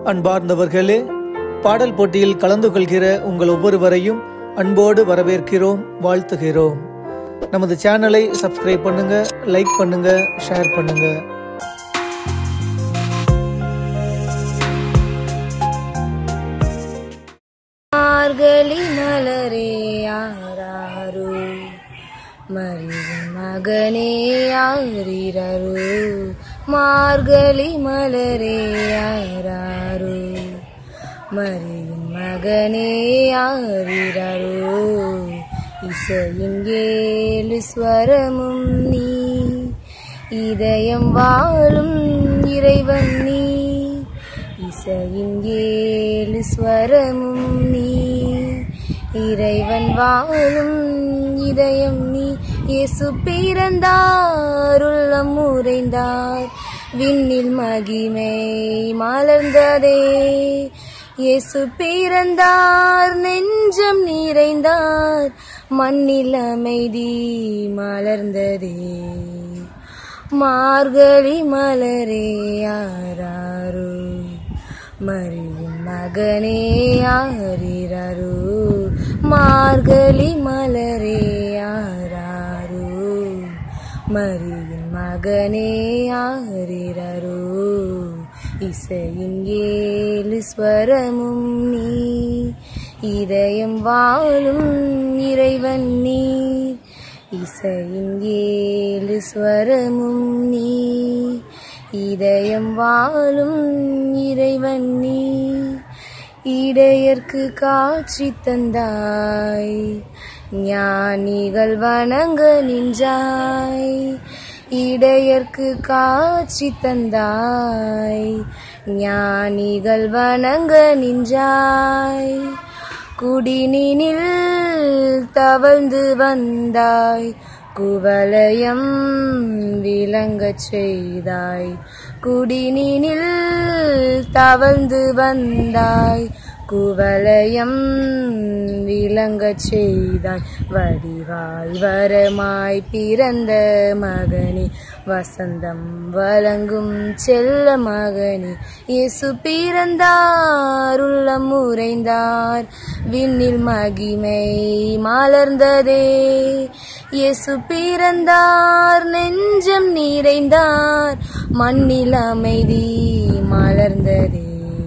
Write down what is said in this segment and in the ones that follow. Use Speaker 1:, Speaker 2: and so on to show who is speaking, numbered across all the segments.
Speaker 1: அன்பார்ந்தவர்களே பாடல் போட்டியில் கலந்து கொள்கிற உங்கள் ஒவ்வொருவரையும் அன்போடு வரவேற்கிறோம் வாழ்த்துகிறோம் நமது சேனலை சப்ஸ்கிரைப் பண்ணுங்க லைக் பண்ணுங்க ஷேர் பண்ணுங்க
Speaker 2: மார்கழி மலரே யாராரு மரியின் மகனே யாரிரரு மார்கழி மலரே யாராரு மரியின் மகனே யாரிரரு இசையின் ஏழு ஸ்வரமும் நீ இதயம் வாழும் இறைவன் நீ இசையின் ஏழு ஸ்வரமும் நீ இறைவன் வாழும் இதயம் நீ இயேசு பிறந்தார் உள்ளம் உறைந்தார் விண்ணில் மகிமை மலர்ந்ததே இயேசு பிறந்தார் நெஞ்சம் நிறைந்தார் மண்ணில் அமைதி மலர்ந்ததே மார்கழி மலரே யாராரு மரியின் மகனே யாரிரரு மார்கழி மலரே யாராரு மரியின் மகனே யாரிரரு இசையின் ஏழு ஸ்வரமும் நீ இதயம் வாழும் இறைவன் நீ இசையின் ஏழு ஸ்வரமும் நீ இதயம் வாழும் இறைவன் நீ இடையர்க்கு காட்சி தந்தாய் ஞானிகள் வணங்க நின்றாய் இடையர்க்கு காட்சி தந்தாய் ஞானிகள் வணங்க நின்றாய் குடினினில் தவழ்ந்து வந்தாய் குவலயம் விளங்கச் செய்தாய் குடினினில் தவழ்ந்து வந்தாய் குவலயம் விளங்கச் செய்தாய் வடிவாய் வரமாய் பிறந்த மகனே வசந்தம் வழங்கும் செல்ல மகனே இயேசு பிறந்தார் உள்ளம் உறைந்தார் விண்ணில் மகிமை மலர்ந்ததே இயேசு பிறந்தார் நெஞ்சம் நிறைந்தார் மண்ணில் அமைதி மலர்ந்ததே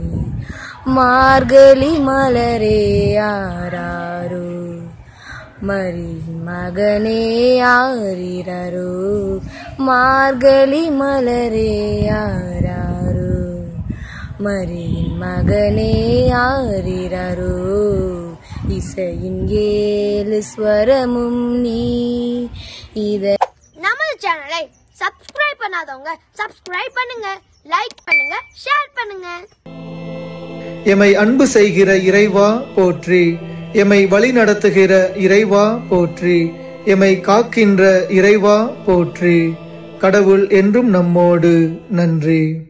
Speaker 2: மார்கழி மலரே யாராரோ மரி மகனே யாரிரரு மார்கழி மலரே யாராரு மரியின் மகனே யாரிரரு இசையின் ஏழு ஸ்வரமும் நீ இத
Speaker 3: நமது சேனலை சப்ஸ்கிரைப் பண்ணாதவங்க சப்ஸ்கிரைப் பண்ணுங்க லைக் பண்ணுங்க ஷேர் பண்ணுங்க
Speaker 1: எமை அன்பு செய்கிற இறைவா போற்றி எமை வழி நடத்துகிற இறைவா போற்றி எமை காக்கின்ற இறைவா போற்றி கடவுள் என்றும் நம்மோடு நன்றி